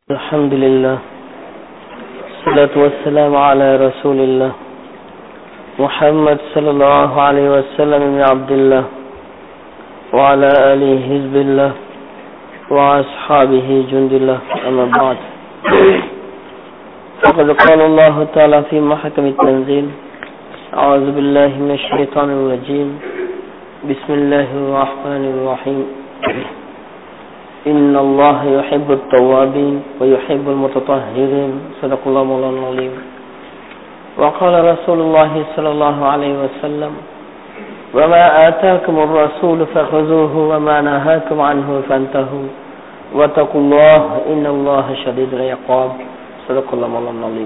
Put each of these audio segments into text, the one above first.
الحمد لله الصلاة والسلام على رسول الله محمد صلى الله عليه وسلم من عبد الله وعلى آله حزب الله وأصحابه جند الله أما بعد فقد قال الله تعالى في محكم التنزيل أعوذ بالله من الشيطان الرجيم بسم الله الرحمن الرحيم إن الله يحب التوابين ويحب المتطهرين صدق الله مولانا العظيم وقال رسول الله صلى الله عليه وسلم وما آتاكم الرسول فخذوه وما نهاكم عنه فانتهوا واتقوا الله إن الله شديد العقاب صدق الله مولانا العظيم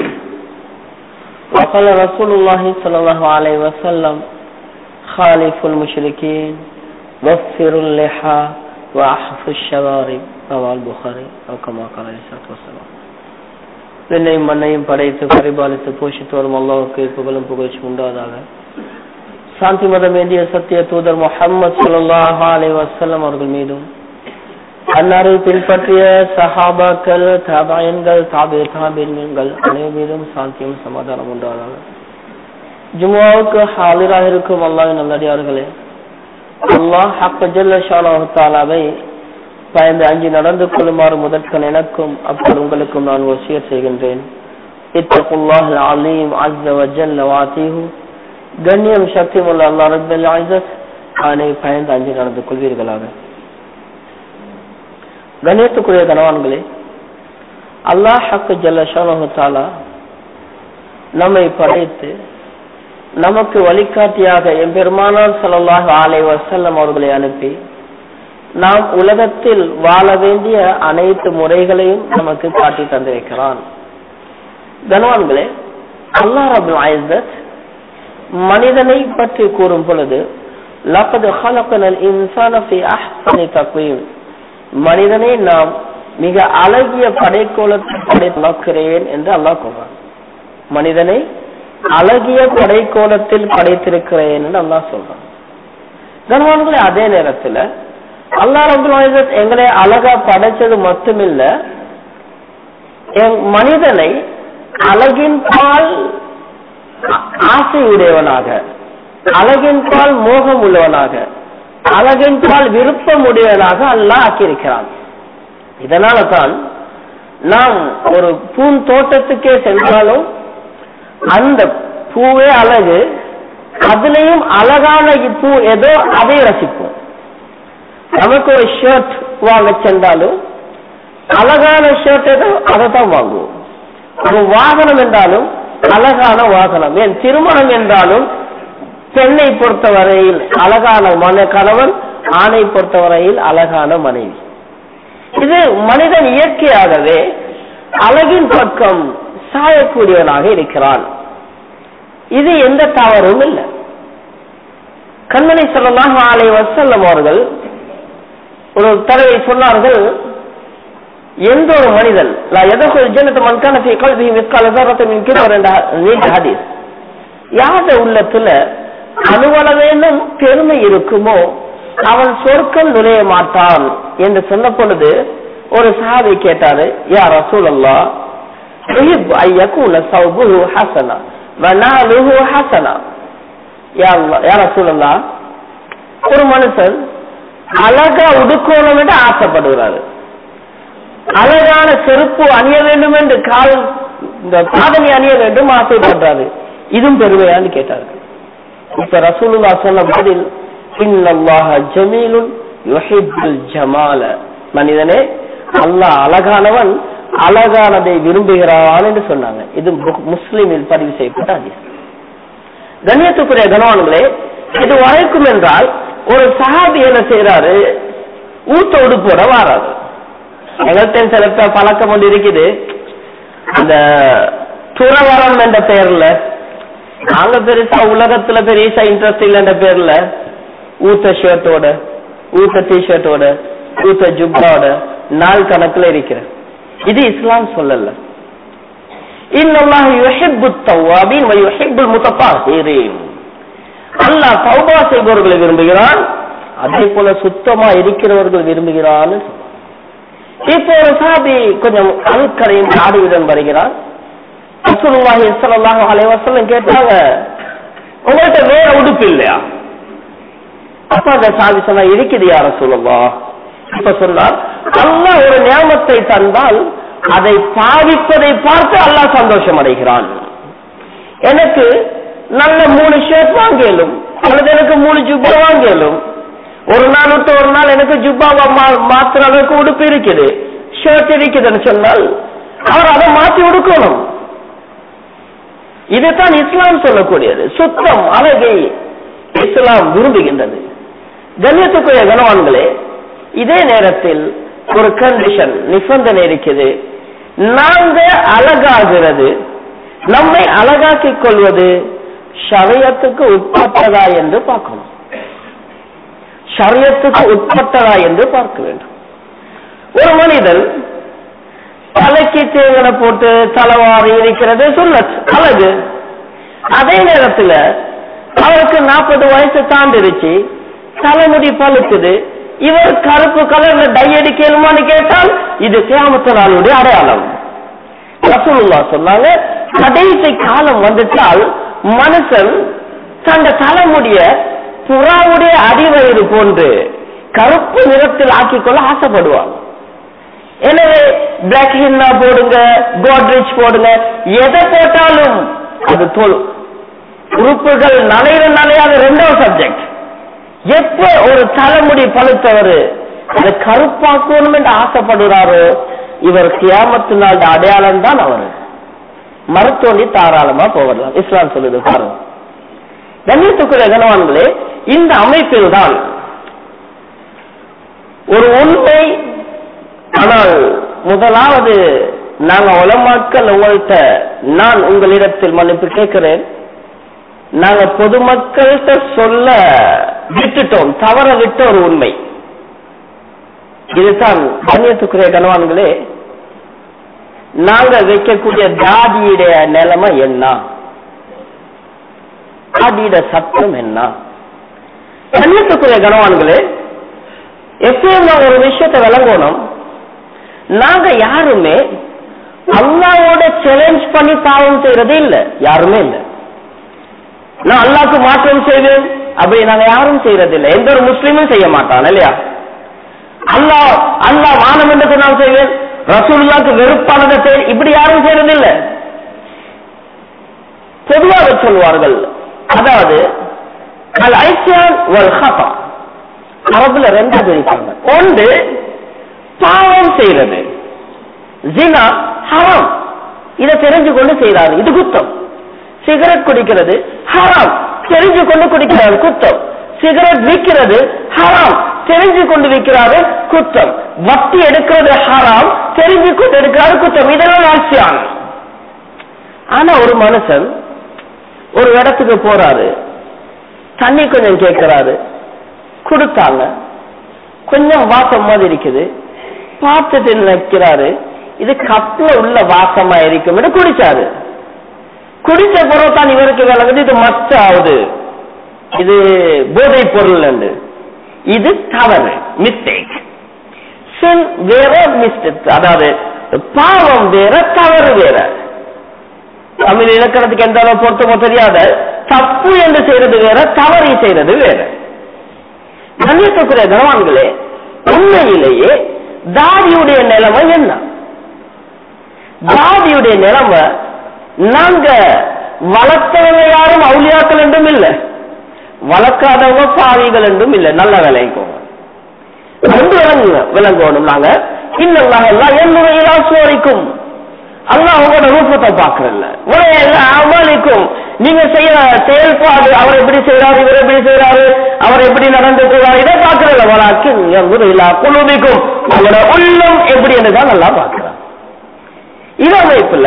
وقال رسول الله صلى الله عليه وسلم خالف المشركين وفروا اللحى وأحف الشوارب رواه البخاري أو كما قال عليه الصلاة والسلام விண்ணையும் மண்ணையும் படைத்து பரிபாலித்து போஷித்து வரும் அல்லாவுக்கு புகழும் புகழ்ச்சி உண்டாவதாக சாந்தி மதம் வேண்டிய சத்திய தூதர் முகமது சுல்லாஹ் அலை வசல்லம் அவர்கள் மீதும் அன்னாரை பின்பற்றிய சஹாபாக்கள் தாபாயன்கள் தாபே தாபீன்கள் அனைவர் மீதும் சாந்தியும் சமாதானம் உண்டாவதாக ஜும்மாவுக்கு ஹாலிராக இருக்கும் அல்லாவின் நல்லடியார்களே அல்லாஹ் ஹக்க ஜல்ல ஷாலாஹு தாலாவை பயந்து அஞ்சு நடந்து கொள்ளுமாறு முதற்கன் எனக்கும் அப்போது உங்களுக்கும் நான் வசியத் செய்கின்றேன் இத்தகுல்லாஹ் அலீம் அஸ்ஸ வஜல்ல வாத்தீஹு கண்ணியம் சக்தி உள்ள அல்லாஹ் ரப்பல் இஸ்ஸத் அவனை பயந்து அஞ்சு நடந்து கொள்வீர்களாக கண்ணியத்துக்குரிய கணவான்களே அல்லாஹ் ஹக்கு ஜல்ல ஷாலாஹு தாலா நம்மை படைத்து நமக்கு வழிகாட்டியாக எம்பெருமானார் சல்லாஹ் ஆலை வசல்லம் அவர்களை அனுப்பி நாம் உலகத்தில் வாழ வேண்டிய அனைத்து முறைகளையும் நமக்கு காட்டி தந்திருக்கிறான் கனவான்களே அல்லா ரபுல் ஐசத் மனிதனை பற்றி கூறும் பொழுது லப்பது ஹலக்கனல் இன்சானி அஹ்சனி தக்வீம் மனிதனை நாம் மிக அழகிய படைக்கோலத்தில் படைக்கிறேன் என்று அல்லாஹ் கூறுறான் மனிதனை அழகிய படைக்கோலத்தில் படைத்திருக்கிறேன் என்று அல்லா சொல்றான் கனவான்களே அதே நேரத்துல அல்லா ரபுல் எங்களை அழகா படைச்சது மட்டுமில்ல மனிதனை அழகின் பால் ஆசை உடையவனாக அழகின் பால் மோகம் உள்ளவனாக அழகின் பால் விருப்பம் உடையவனாக அல்லாஹ் ஆக்கியிருக்கிறான் இதனால தான் நாம் ஒரு பூந்தோட்டத்துக்கே சென்றாலும் அந்த பூவே அழகு அதுலயும் அழகான பூ ஏதோ அதை ரசிப்போம் நமக்கு ஒரு ஷர்ட் வாங்க சென்றாலும் அழகான ஷர்ட் ஏதோ அதை தான் வாங்குவோம் ஒரு வாகனம் என்றாலும் அழகான வாகனம் ஏன் திருமணம் என்றாலும் பெண்ணை பொறுத்தவரையில் அழகான மன கணவன் ஆணை பொறுத்தவரையில் அழகான மனைவி இது மனிதன் இயற்கையாகவே அழகின் பக்கம் சாயக்கூடியவனாக இருக்கிறான் இது எந்த தவறும் இல்லை கண்மணி சொல்லலாம் ஆலை வசல்லம் அவர்கள் ஒரு தடவை சொன்னார்கள் எந்த ஒரு மனிதன் எதற்கொரு ஜனத்தை மன்கான கல்வி ஹதீஸ் யாத உள்ளத்துல அணுவளவேனும் பெருமை இருக்குமோ அவன் சொர்க்கம் நுழைய மாட்டான் என்று சொன்ன பொழுது ஒரு சாதை கேட்டாரு யார் ரசூல் அல்லா يحب أن يكون ثوبه حسنا وناله حسنا يا الله يا رسول الله ஒரு மனுஷன் அழகா உடுக்கணும் என்று ஆசைப்படுகிறாரு அழகான செருப்பு அணிய வேண்டும் என்று கால் இந்த பாதனை அணிய வேண்டும் ஆசைப்படுறாரு இதுவும் பெருமையான்னு கேட்டாரு இப்ப ரசூலுல்லா சொன்ன பதில் இன்னல்லாஹ ஜமீலுன் யுஹிப்புல் ஜமால மனிதனே அல்லாஹ் அழகானவன் அழகானதை விரும்புகிறான் என்று சொன்னாங்க இது முஸ்லிமில் பதிவு செய்யப்பட்ட அதிசயம் கண்ணியத்துக்குரிய கனவான்களே இது வரைக்கும் என்றால் ஒரு சஹாபி என்ன செய்யறாரு ஊத்த உடுப்போட வாராது எங்கள்கிட்ட சில பேர் பழக்கம் ஒன்று இருக்குது அந்த துறவரம் என்ற பெயர்ல நாங்க பெருசா உலகத்துல பெருசா இன்ட்ரெஸ்ட் இல்லைன்ற பேர்ல ஊத்த ஷர்ட்டோட ஊத்த டி ஷர்ட்டோட ஊத்த ஜுப்பாவோட நாள் கணக்குல இருக்கிறேன் இது இஸ்லாம் சொல்லல அல்லாஹ் தௌபா செய்பவர்களை விரும்புகிறான் அதே போல சுத்தமா இருக்கிறவர்கள் விரும்புகிறான்னு இப்போ ஒரு சாபி கொஞ்சம் அழுக்கரையும் ஆடியுடன் வருகிறார் ரசூலுல்லாஹி ஸல்லல்லாஹு அலைஹி வஸல்லம் கேட்டாங்க உங்கள்ட்ட வேற உடுப்பு இல்லையா அப்ப அந்த சாபி சொன்னா இருக்குது யார சொல்லவா இப்ப சொன்னார் அல்லாஹ் ஒரு நியமத்தை தந்தால் அதை பாவிப்பதை பார்த்து அல்லாஹ் சந்தோஷம் அடைகிறான் எனக்கு நல்ல மூணு ஷர்ட் வாங்கலும் அல்லது எனக்கு மூணு ஜுப்பா வாங்கலும் ஒரு நாள் விட்டு ஒரு நாள் எனக்கு ஜுப்பாவை மாத்துற அளவுக்கு உடுப்பு இருக்குது ஷர்ட் இருக்குதுன்னு சொன்னால் அவர் அதை மாற்றி உடுக்கணும் இதுதான் இஸ்லாம் சொல்லக்கூடியது சுத்தம் அழகை இஸ்லாம் விரும்புகின்றது கண்ணியத்துக்குரிய கனவான்களே இதே நேரத்தில் ஒரு கண்டிஷன் நிபந்தனை இருக்குது நாங்க அழகாகிறது நம்மை அழகாக்கிக் கொள்வது ஷரியத்துக்கு உட்பட்டதா என்று பார்க்கணும் ஷரியத்துக்கு உட்பட்டதா என்று பார்க்க வேண்டும் ஒரு மனிதன் தலைக்கு தேங்கனை போட்டு தலைவாரி இருக்கிறது சொல்ல அழகு அதே நேரத்தில் அவருக்கு நாற்பது வயசு தாண்டிருச்சு தலைமுடி பழுக்குது இவர் கருப்பு கலர்ல டை அடிக்கணுமான்னு கேட்டால் இது கியாமத்த நாளுடைய அடையாளம் ரசூலுல்லா சொன்னாங்க கடைசி காலம் வந்துட்டால் மனுஷன் தந்த தலைமுடிய புறாவுடைய அடிவயிறு போன்று கருப்பு நிறத்தில் ஆக்கிக்கொள்ள ஆசைப்படுவான் எனவே பிளாக் ஹின்னா போடுங்க கோட்ரிச் போடுங்க எதை போட்டாலும் அது தோல் உறுப்புகள் நனைய நனையாத ரெண்டாவது சப்ஜெக்ட் எப்ப ஒரு தலைமுடி பழுத்தவர் அதை கருப்பாக்கணும் என்று ஆசைப்படுறாரோ இவர் கியாமத்து நாள் அடையாளம் தான் அவர் மருத்துவண்டி தாராளமா போகலாம் இஸ்லாம் சொல்லுது பாருங்க கண்ணியத்துக்குரிய கனவான்களே இந்த அமைப்பில் தான் ஒரு உண்மை ஆனால் முதலாவது நாங்க உலமாக்கள் உங்கள்கிட்ட நான் உங்களிடத்தில் மன்னிப்பு கேட்கிறேன் நாங்க பொதுமக்கள்கிட்ட சொல்ல விட்டுட்டோம் தவற விட்ட ஒரு உண்மை இதுதான் கண்ணியத்துக்குரிய கனவான்களே நாங்க வைக்கக்கூடிய தாடியுடைய நிலைமை என்ன தாடியோட சத்தம் என்ன கண்ணியத்துக்குரிய கனவான்களே எப்பயும் நாங்க ஒரு விஷயத்தை விளங்கணும் நாங்க யாருமே அல்லாவோட சேலஞ்ச் பண்ணி பாவம் செய்யறதே இல்ல யாருமே இல்ல நான் அல்லாக்கு மாற்றம் செய்வேன் அப்படி நாங்க யாரும் செய்யறது இல்லை எந்த ஒரு முஸ்லீமும் செய்ய மாட்டான் இல்லையா அல்லா அல்லா வானம் என்று சொன்னால் செய்வேன் ரசூல்லாக்கு வெறுப்பானதை செய் இப்படி யாரும் செய்யறது இல்ல பொதுவாக சொல்வார்கள் அதாவது அல் ஐசியான் வல் ஹதா அரபுல ரெண்டா பிரிப்பாங்க ஒன்று பாவம் செய்யறது ஜினா ஹராம் இதை தெரிஞ்சு கொண்டு செய்யறாரு இது குத்தம் சிகரெட் குடிக்கிறது ஹராம் தெரிஞ்சு கொண்டு குடிக்கிறாரு குத்தம் சிகரெட் விற்கிறது ஹராம் தெரிஞ்சு கொண்டு விற்கிறாரு குத்தம் வட்டி எடுக்கிறது ஹராம் தெரிஞ்சு கொண்டு எடுக்கிறாரு குத்தம் இதெல்லாம் ஆட்சியான் ஆனா ஒரு மனுஷன் ஒரு இடத்துக்கு போறாரு தண்ணி கொஞ்சம் கேட்கிறாரு கொடுத்தாங்க கொஞ்சம் வாசம் மாதிரி இருக்குது பார்த்துட்டு நினைக்கிறாரு இது கப்ல உள்ள வாசமா இருக்கும் குடிச்சாரு குடிச்ச பிறகு தான் இவருக்கு விளங்குது இது மச்ச ஆகுது இது போதை பொருள் என்று இது தவறு மிஸ்டேக் சின் வேற மிஸ்டேக் அதாவது பாவம் வேற தவறு வேற தமிழ் இலக்கணத்துக்கு எந்த அளவு பொருத்தமோ தெரியாத தப்பு என்று செய்யறது வேற தவறி செய்யறது வேற கண்ணியத்துக்குரிய கனவான்களே உண்மையிலேயே தாடியுடைய நிலைமை என்ன தாடியுடைய நிலைமை நாங்க வளர்த்தவங்க யாரும் அவுளியாக்கள் என்றும் இல்லை வளர்க்காதவங்க பாவிகள் என்றும் இல்லை நல்ல விளைக்கும் ரெண்டு விளங்குங்க விளங்கணும் நாங்க இன்னும் எல்லாம் என்னுடைய சோரிக்கும் அல்லாஹ் உங்களோட ரூபத்தை பாக்குறல்ல உடைய அமளிக்கும் நீங்க செய்யற செயல்பாடு அவர் எப்படி செய்யறாரு இவர் எப்படி செய்யறாரு அவர் எப்படி நடந்து கொள்றாரு இதை பாக்குறல்ல வராக்கு இல்லா குழுமிக்கும் உங்களோட உள்ளம் எப்படி என்றுதான் நல்லா பாக்குறான் இது அமைப்புல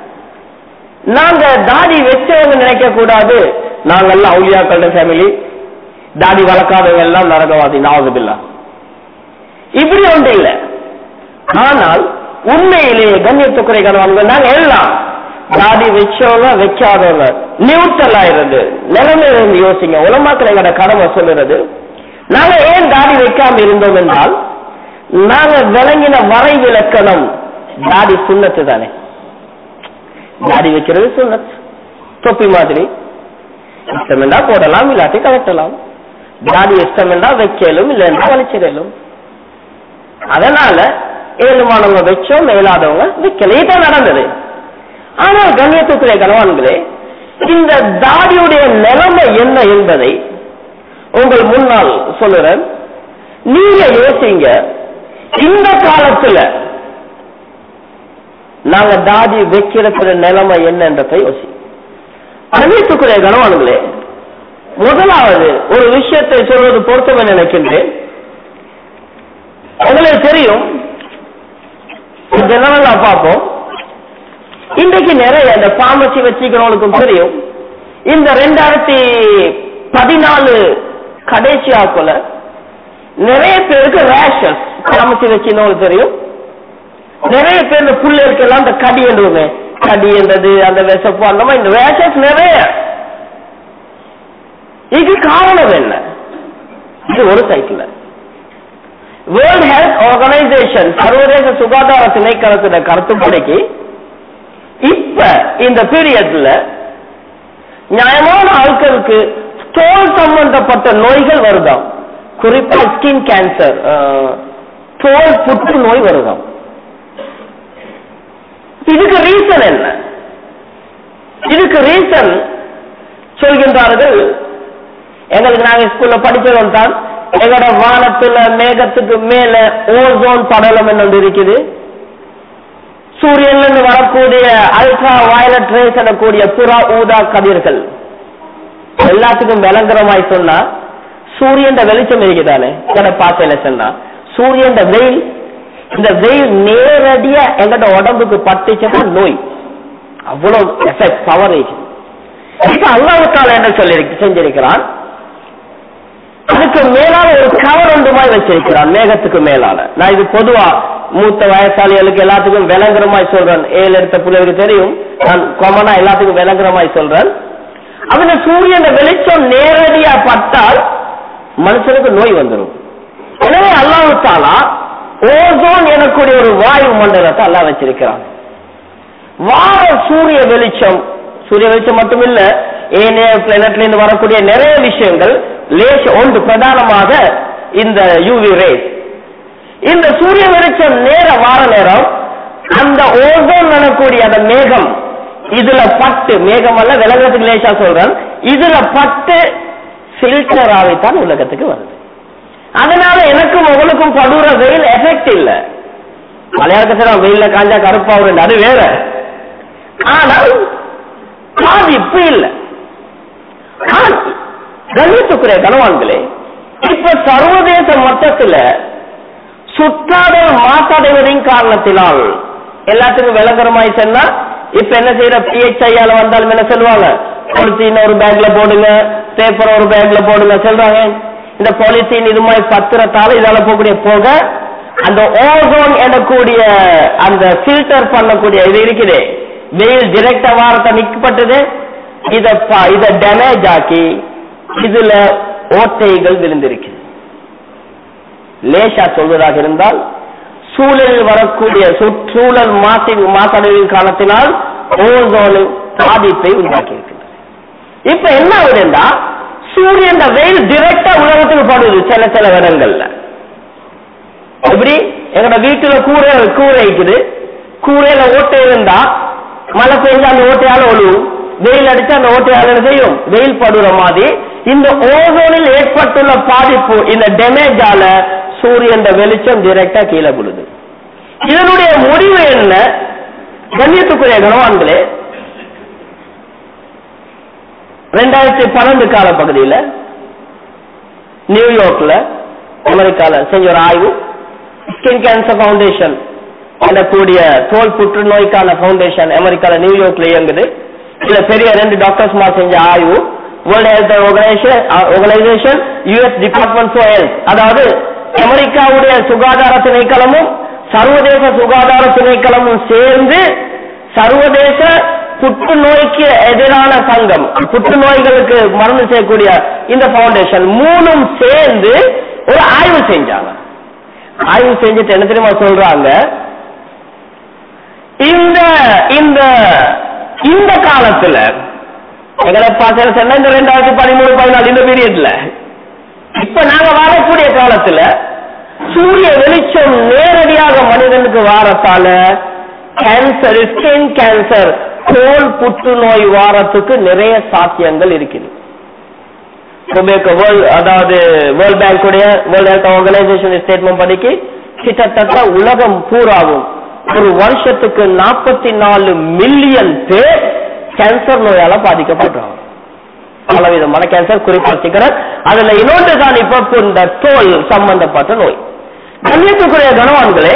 நாங்க தாடி வச்சவங்க நினைக்க கூடாது நாங்கெல்லாம் அவுலியாக்கள ஃபேமிலி தாடி வளர்க்காதவங்க எல்லாம் நரகவாதி நாவதுபில்லா இப்படி ஒன்று இல்லை ஆனால் உண்மையிலேயே கண்ணியத்துக்குறை கணவன்கள் நாங்க எல்லாம் தாடி வச்சவங்க வைக்காதவங்க நியூட்ரல் ஆயிருந்து நிலைமையில இருந்து யோசிங்க உலமாக்கள் எங்கட கடமை சொல்லுறது நாங்க ஏன் தாடி வைக்காம இருந்தோம் என்றால் நாங்க விளங்கின வரை விளக்கணம் தாடி சுண்ணத்து தானே தாடி வைக்கிறது சுண்ணத் தொப்பி மாதிரி இஷ்டமெண்டா போடலாம் இல்லாட்டி கலட்டலாம் தாடி இஷ்டமெண்டா வைக்கலும் இல்லைன்னா வலிச்சிடலும் அதனால ஏழுமானவங்க வச்சோம் மேலாதவங்க வைக்கல இதான் நடந்தது ஆனால் கண்ணியத்துக்குரிய கணவான்களே இந்த தாடியுடைய நிலைமை என்ன என்பதை உங்கள் முன்னால் சொல்லுறேன் நீங்க யோசிங்க இந்த காலத்துல நாங்க தாடி வைக்கிற நிலைமை என்னன்றதை யோசி கண்ணியத்துக்குரிய கணவான்களே முதலாவது ஒரு விஷயத்தை சொல்வது பொருத்தமே நினைக்கின்றேன் உங்களுக்கு தெரியும் ஜெனரலா பார்ப்போம் இன்றைக்கு நிறைய இந்த பார்மசி வச்சுக்கிறவங்களுக்கும் தெரியும் இந்த ரெண்டாயிரத்தி பதினாலு கடைசியா போல நிறைய பேருக்கு ரேஷஸ் பார்மசி வச்சுக்கிறவங்களுக்கு தெரியும் நிறைய பேர் இந்த புள்ளைகளுக்கெல்லாம் இந்த கடி என்றுமே கடி என்றது அந்த விசப்பு அந்த மாதிரி இந்த ரேஷஸ் நிறைய இது காரணம் என்ன இது ஒரு சைக்கிள் வேர்ல்ட் ஹெல்த் ஆர்கனைசேஷன் சர்வதேச சுகாதார திணைக்களத்தின கருத்துப்படிக்கு இப்ப இந்த பீரியட்ல நியாயமான ஆட்களுக்கு தோல் சம்பந்தப்பட்ட நோய்கள் வருதாம் குறிப்பா ஸ்கின் கேன்சர் தோல் புற்று நோய் வருதாம் இதுக்கு ரீசன் என்ன இதுக்கு ரீசன் சொல்கின்றார்கள் எங்களுக்கு நாங்க ஸ்கூல்ல படிச்சதும் தான் எங்களோட வானத்துல மேகத்துக்கு மேல ஓசோன் படலம் என்ன இருக்குது சூரியன்ல இருந்து வரக்கூடிய அல்ட்ரா வயலட் ரேஸ் எனக்கூடிய புறா ஊதா கதிர்கள் எல்லாத்துக்கும் விளங்குறமாய் சொன்னா சூரியன் வெளிச்சம் இருக்குதானே எங்கட பார்த்தல சொன்னா சூரியன் வெயில் இந்த வெயில் நேரடியா எங்கட உடம்புக்கு பட்டுச்சுன்னா நோய் அவ்வளவு எஃபெக்ட் பவர் இருக்கு இப்ப அல்லாவுக்கால என்ன சொல்லி செஞ்சிருக்கிறான் அதுக்கு மேலால ஒரு கவர் ஒன்றுமாய் வச்சிருக்கிறான் மேகத்துக்கு மேலால நான் இது பொதுவா மூத்த வயசாளிகளுக்கு எல்லாத்துக்கும் விளங்குறமாய் சொல்றேன் ஏழு எடுத்த பிள்ளைகளுக்கு தெரியும் நான் கொமனா எல்லாத்துக்கும் விளங்குறமாய் சொல்றேன் அதுல சூரியன் வெளிச்சம் நேரடியா பட்டால் மனுஷனுக்கு நோய் வந்துடும் எனவே அல்லாஹு தாலா ஓசோன் எனக்கூடிய ஒரு வாயு மண்டலத்தை அல்லா வச்சிருக்கிறான் வார சூரிய வெளிச்சம் சூரிய வெளிச்சம் மட்டும் இல்ல ஏனைய பிளானட்ல இருந்து வரக்கூடிய நிறைய விஷயங்கள் லேச ஒன்று பிரதானமாக இந்த யூவி ரேஸ் இந்த சூரிய வெளிச்சம் நேர வார நேரம் அந்த ஓசோன் எனக்கூடிய அந்த மேகம் இதுல பட்டு மேகம் அல்ல விலகத்துக்கு லேசா சொல்றேன் இதுல பட்டு பில்டர் ஆகித்தான் உலகத்துக்கு வருது அதனால எனக்கும் உங்களுக்கும் படுற வெயில் எஃபெக்ட் இல்ல மலையாளத்துல வெயில்ல காஞ்சா கருப்பா வரும் அது வேற ஆனால் பாதிப்பு இல்லை கணித்துக்குரிய கனவான்களே இப்ப சர்வதேச மட்டத்துல சுற்றாடல் மாசடைவதின் காரணத்தினால் எல்லாத்துக்கும் விளங்குறமாய் சொன்னா இப்ப என்ன செய்யற பிஹெச்ஐயால வந்தாலும் என்ன சொல்லுவாங்க பாலித்தீன் ஒரு பேக்ல போடுங்க பேப்பர் ஒரு பேக்ல போடுங்க சொல்றாங்க இந்த பாலித்தீன் இது மாதிரி பத்திரத்தால இதால போகக்கூடிய போக அந்த ஓசோன் எனக்கூடிய அந்த ஃபில்டர் பண்ணக்கூடிய இது இருக்குது வெயில் டிரெக்டா வாரத்தை நிக்கப்பட்டது இத இத டேமேஜ் ஆக்கி இதுல ஓட்டைகள் விழுந்திருக்கு லேசா சொல்வதாக இருந்தால் சூழலில் வரக்கூடிய சூழல் மாசி மாசடைவின் காலத்தினால் ஓசோனு பாதிப்பை உண்டாக்கி இருக்கின்றது இப்ப என்ன ஆகுதுன்னா சூரியன் வெயில் டிரெக்டா உலகத்துக்கு படுது சில சில இடங்கள்ல எப்படி எங்களோட வீட்டுல கூரை கூரை இருக்குது கூரையில ஓட்டை இருந்தா மழை பெஞ்சா அந்த ஓட்டையால ஒழுவும் வெயில் அடிச்சு அந்த ஓட்டையால செய்யும் வெயில் படுற மாதிரி இந்த ஓசோனில் ஏற்பட்டுள்ள பாதிப்பு இந்த டேமேஜால சூரியன் வெளிச்சம் டிரெக்டா கீழே விழுது இதனுடைய முடிவு என்ன கண்ணியத்துக்குரிய கனவான்களே ரெண்டாயிரத்தி பன்னெண்டு கால பகுதியில் நியூயார்க்ல அமெரிக்கால செஞ்ச ஒரு ஆய்வு ஸ்கின் கேன்சர் ஃபவுண்டேஷன் கூடிய தோல் புற்றுநோய்க்கான ஃபவுண்டேஷன் அமெரிக்கால நியூயார்க்ல இயங்குது இதுல பெரிய ரெண்டு டாக்டர்ஸ் மா செஞ்ச ஆய்வு world health organisation organisation US department for health அதாவது அமெரிக்காவுடைய சுகாதார திணைக்களமும் சர்வதேச சுகாதார திணைக்களமும் சேர்ந்து சர்வதேச புற்றுநோய்க்கு எதிரான சங்கம் புற்றுநோய்களுக்கு மருந்து செய்யக்கூடிய இந்த பவுண்டேஷன் மூணும் சேர்ந்து ஒரு ஆய்வு செஞ்சாங்க ஆய்வு செஞ்சுட்டு என்ன தெரியுமா சொல்றாங்க இந்த இந்த இந்த காலத்துல எங்களை பார்த்து சொன்ன இந்த ரெண்டாயிரத்தி பதிமூணு பதினாலு இந்த பீரியட்ல இப்ப நாங்க வாழக்கூடிய காலத்துல சூரிய வெளிச்சம் நேரடியாக மனிதனுக்கு வாரத்தால கேன்சர் ஸ்கின் கேன்சர் தோல் புற்றுநோய் வாரத்துக்கு நிறைய சாத்தியங்கள் இருக்குது வேர்ல்ட் அதாவது வேர்ல்ட் பேங்குடைய வேர்ல்ட் ஹெல்த் ஆர்கனைசேஷன் ஸ்டேட்மெண்ட் படிக்கு கிட்டத்தட்ட உலகம் பூராவும் ஒரு வருஷத்துக்கு நாற்பத்தி நாலு மில்லியன் பேர் கேன்சர் நோயால பாதிக்கப்படுறாங்க பலவிதமான கேன்சர் குறிப்பா சிக்கரன் அதுல இன்னொன்று தான் இப்ப இந்த தோல் சம்பந்தப்பட்ட நோய் கண்ணியத்துக்குரிய கனவான்களே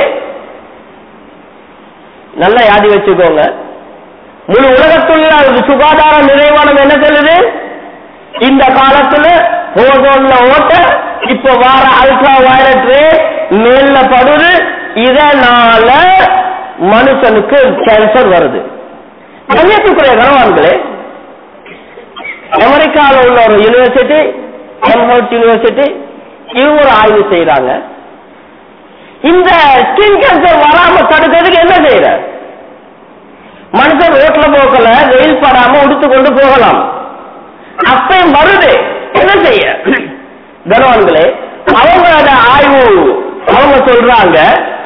நல்ல யாதி வச்சுக்கோங்க முழு உலகத்துள்ள சுகாதார நிறுவனம் என்ன சொல்லுது இந்த காலத்துல ஓசோன்ல ஓட்ட இப்ப வார அல்ட்ரா வயலட் ரே மேல படுது இதனால மனுஷனுக்கு கேன்சர் வருது கண்ணியத்துக்குரிய கனவான்களே அமெரிக்காவில் உள்ள ஒரு யூனிவர்சிட்டி எம்ஹர்ட் யூனிவர்சிட்டி இவங்க ஒரு ஆய்வு செய்யறாங்க இந்த ஸ்கின் கேன்சர் வராம தடுக்கிறதுக்கு என்ன செய்யற மனுஷன் ரோட்ல போக்கல வெயில் படாம உடுத்து கொண்டு போகலாம் அப்பயும் வருது என்ன செய்ய கனவான்களே அவங்களோட ஆய்வு அவங்க சொல்றாங்க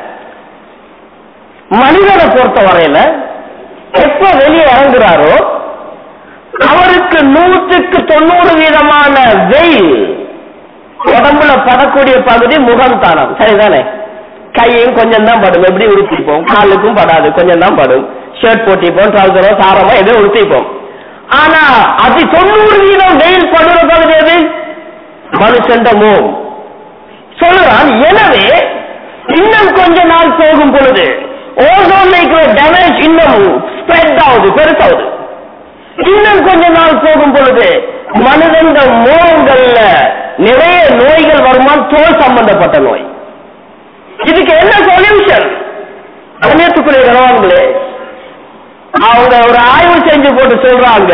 மனிதனை பொறுத்த வரையில எப்ப வெளியே இறங்குறாரோ அவருக்கு நூற்றுக்கு தொண்ணூறு வீதமான வெயில் உடம்புல படக்கூடிய பகுதி முகம் தானம் சரிதானே கையும் கொஞ்சம் தான் படும் எப்படி உடுத்திப்போம் காலுக்கும் படாது கொஞ்சம் தான் படும் ஷர்ட் போட்டிப்போம் ட்ரௌசரோ சாரமோ எதோ உடுத்திப்போம் ஆனா அது தொண்ணூறு வீதம் வெயில் படுற பகுதி எது மனுஷன் முகம் சொல்லுறான் எனவே இன்னும் கொஞ்ச நாள் போகும் பொழுது ஓசோன் இருக்கிற டேமேஜ் இன்னும் ஸ்ப்ரெட் ஆகுது பெருசாகுது இன்னும் கொஞ்ச நாள் போகும் பொழுது மனிதன் மோகங்கள்ல நிறைய நோய்கள் வருமா தோல் சம்பந்தப்பட்ட நோய் இதுக்கு என்ன சொல்யூஷன் கண்ணியத்துக்குரிய கனவான்களே அவங்க ஒரு ஆய்வு செஞ்சு போட்டு சொல்றாங்க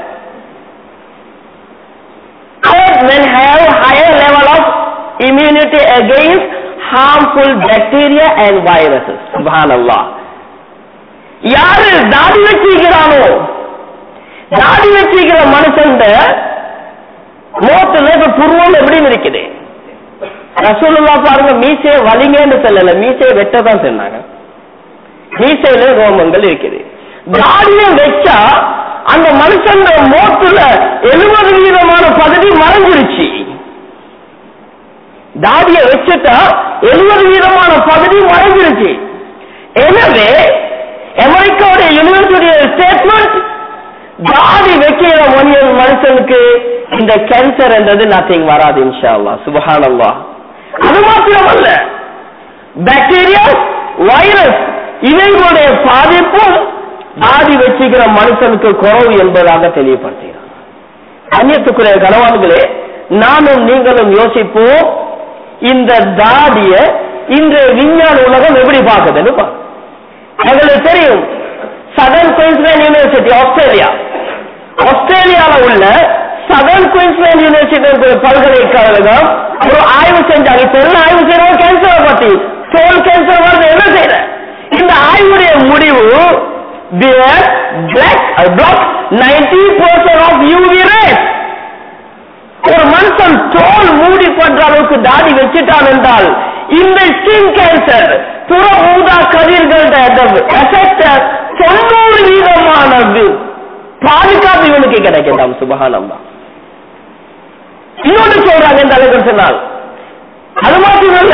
men have higher level of immunity against harmful bacteria and viruses subhanallah யாரு தாடி வச்சிருக்கிறானோ தாடி வச்சிருக்கிற மனுஷன் மோத்துல இப்ப புருவம் எப்படி இருக்குது ரசூலுல்லா பாருங்க மீசையை வலிங்கன்னு சொல்லல மீசையை வெட்டதான் சொன்னாங்க மீசையில ரோமங்கள் இருக்குது தாடியை வச்சா அந்த மனுஷன் மோத்துல எழுபது வீதமான பகுதி மறைஞ்சிருச்சு தாடிய வச்சுட்டா எழுபது வீதமான பகுதி மறைஞ்சிருச்சு எனவே அமெரிக்காவுடைய யூனிவர்சிட்டி ஸ்டேட்மெண்ட் தாடி வைக்கிற மனிதன் மனுஷனுக்கு இந்த கேன்சர் என்றது நத்திங் வராது இன்ஷா அல்லா சுபஹானல்லா அது மாத்திரமல்ல பாக்டீரியா வைரஸ் இவைகளுடைய பாதிப்பும் தாடி வச்சுக்கிற மனுஷனுக்கு குறவு என்பதாக தெளிவுபடுத்துகிறார் அந்நியத்துக்குரிய கணவான்களே நானும் நீங்களும் யோசிப்போம் இந்த தாடிய இன்றைய விஞ்ஞான உலகம் எப்படி பார்க்குதுன்னு பாருங்க எங்களுக்கு தெரியும் சதர்ன் குயின்ஸ்லேண்ட் யூனிவர்சிட்டி ஆஸ்திரேலியா ஆஸ்திரேலியால உள்ள சதர்ன் குயின்ஸ்லேண்ட் யூனிவர்சிட்டி பல்கலைக்கழகம் ஒரு ஆய்வு செஞ்சாங்க இப்ப என்ன ஆய்வு செய்யறோம் கேன்சரை பத்தி தோல் கேன்சர் வருது என்ன செய்யற இந்த ஆய்வுடைய முடிவு பியர் block block ninety percent of UV rays ஒரு மனுஷன் தோல் மூடி பண்ற அளவுக்கு தாடி வச்சுட்டான் என்றால் இந்த ஸ்கின் கேன்சர் புற ஊதா கதிர்களோட எஃபெக்ட் தொண்ணூறு வீதமானது பாதுகாப்பு இவனுக்கு கிடைக்கலாம் சுபகானம் தான் இன்னொன்று சொல்றாங்க இந்த அளவுக்கு சொன்னால் அது மாத்திரம் இல்ல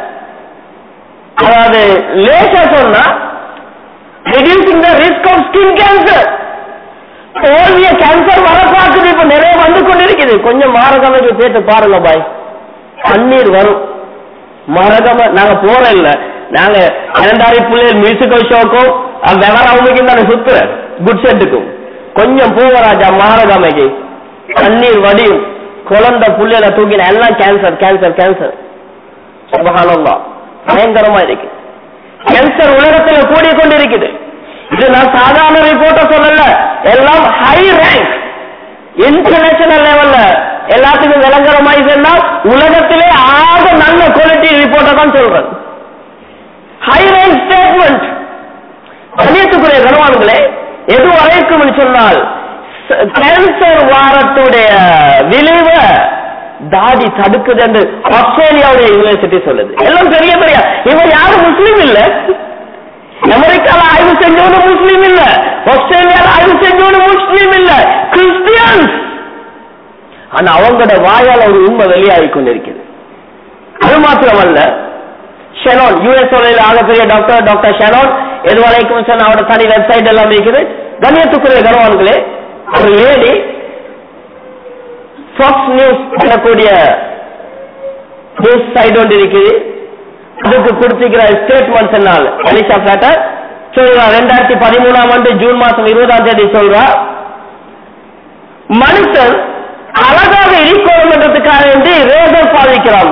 அதாவது லேசா சொன்னா reducing the risk of skin cancer தோல்விய கேன்சர் வர பார்க்குது இப்ப நிறைய வந்து கொண்டிருக்குது கொஞ்சம் மாரகமைக்கு கேட்டு பாருங்க பாய் கண்ணீர் வரும் மரகம நாங்க போற இல்ல நாங்க இரண்டாயிர பிள்ளைகள் மியூசிக்கல் ஷோக்கும் விவரவுமைக்கும் தானே சுத்துற குட் செட்டுக்கும் கொஞ்சம் போக ராஜா மாரகமைக்கு கண்ணீர் வடியும் குழந்தை புள்ளையில தூக்கின எல்லாம் கேன்சர் கேன்சர் கேன்சர் சுபகானந்தா பயங்கரமா இருக்கு கேன்சர் உலகத்துல கூடிய கொண்டு இருக்குது இது நான் சாதாரண ரிப்போர்ட்ட சொல்லல எல்லாம் ஹை ரேங்க் இன்டர்நேஷனல் லெவல்ல எல்லாத்துக்கும் விளங்குற மாதிரி சொன்னா உலகத்திலே ஆக நல்ல குவாலிட்டி ரிப்போர்ட்டை தான் சொல்றேன் ஹை ரேஞ்ச் ஸ்டேட்மெண்ட் கண்ணியத்துக்குரிய கனவான்களே எது வரைக்கும் சொன்னால் கேன்சர் வாரத்துடைய விளைவை தாடி தடுக்குது என்று ஆஸ்திரேலியாவுடைய யூனிவர்சிட்டி சொல்லுது எல்லாம் பெரிய பெரிய இவன் யாரும் முஸ்லீம் இல்ல அமெரிக்கால ஆய்வு செஞ்சவனு முஸ்லீம் இல்ல ஆஸ்திரேலியால ஆய்வு செஞ்சவனு முஸ்லீம் இல்ல கிறிஸ்டியன்ஸ் ஆனா அவங்களோட வாயால் ஒரு உண்மை வெளியாகி கொண்டிருக்கிறது அது மாத்திரமல்ல ஷெனோன் யூஎஸ் ஆகப்பெரிய டாக்டர் டாக்டர் ஷெனோன் எது வரைக்கும் சொன்ன அவரோட தனி வெப்சைட் எல்லாம் இருக்குது கண்ணியத்துக்குரிய கனவான்களே ஒரு லேடி ஃபாக்ஸ் நியூஸ் பண்ணக்கூடிய நியூஸ் சைட் ஒன்று இருக்குது அதுக்கு கொடுத்திருக்கிற ஸ்டேட்மெண்ட்ஸ் என்னால் அலிஷா பிளாட்டர் சொல்றா ரெண்டாயிரத்தி பதிமூணாம் ஆண்டு ஜூன் மாசம் இருபதாம் தேதி சொல்றா மனுஷன் அழகாக இருக்கணும்ன்றதுக்காக வேண்டி ரேசர் பாதிக்கிறான்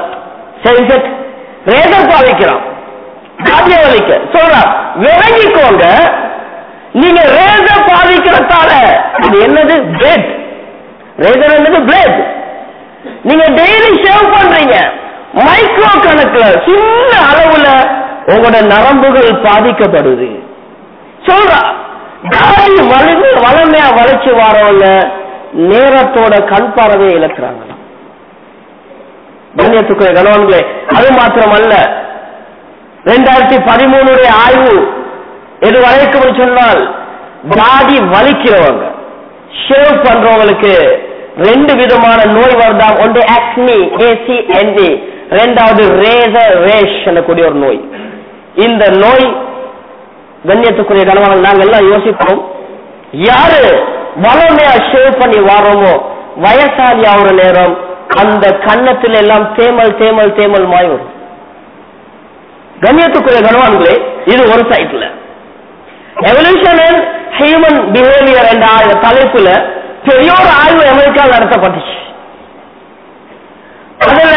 ரேசர் பாதிக்கிறான் காத்திய வலிக்க சொல்றா விளங்கிக்கோங்க நீங்க ரேசர் பாதிக்கிறதால இது என்னது பிளேட் ரேசர் என்னது பிளேட் நீங்க டெய்லி ஷேவ் பண்றீங்க மைக்ரோ கணக்குல சின்ன அளவுல உங்களோட நரம்புகள் பாதிக்கப்படுது சொல்றா தாடி வலிமை வளமையா வளைச்சு வரவங்க நேரத்தோட கண் பார்வையை இழக்கிறாங்களாம் கண்ணியத்துக்குரிய கணவன்களே அது மாத்திரமல்ல ரெண்டாயிரத்தி பதிமூணுடைய ஆய்வு எது வரைக்கும் சொன்னால் தாடி வலிக்கிறவங்க ஷேவ் பண்றவங்களுக்கு ரெண்டு விதமான நோய் வருதாம் ஒன்று ஆக்னி ஏசிஎன்டி ரெண்டாவது ரேசர் ரேஷ் எனக்கூடிய ஒரு நோய் இந்த நோய் கண்ணியத்துக்குரிய கணவன் நாங்க எல்லாம் யோசிப்போம் யாரு வளமையா ஷேவ் பண்ணி வாரோமோ வயசாலி ஆகுற நேரம் அந்த கன்னத்தில் எல்லாம் தேமல் தேமல் தேமல் மாய் வரும் கண்ணியத்துக்குரிய கணவான்களே இது ஒரு சைட்ல எவல்யூஷன் அண்ட் ஹியூமன் பிஹேவியர் என்ற ஆய்வு தலைப்புல பெரிய ஒரு ஆய்வு அமெரிக்காவில் நடத்தப்பட்டுச்சு அதுல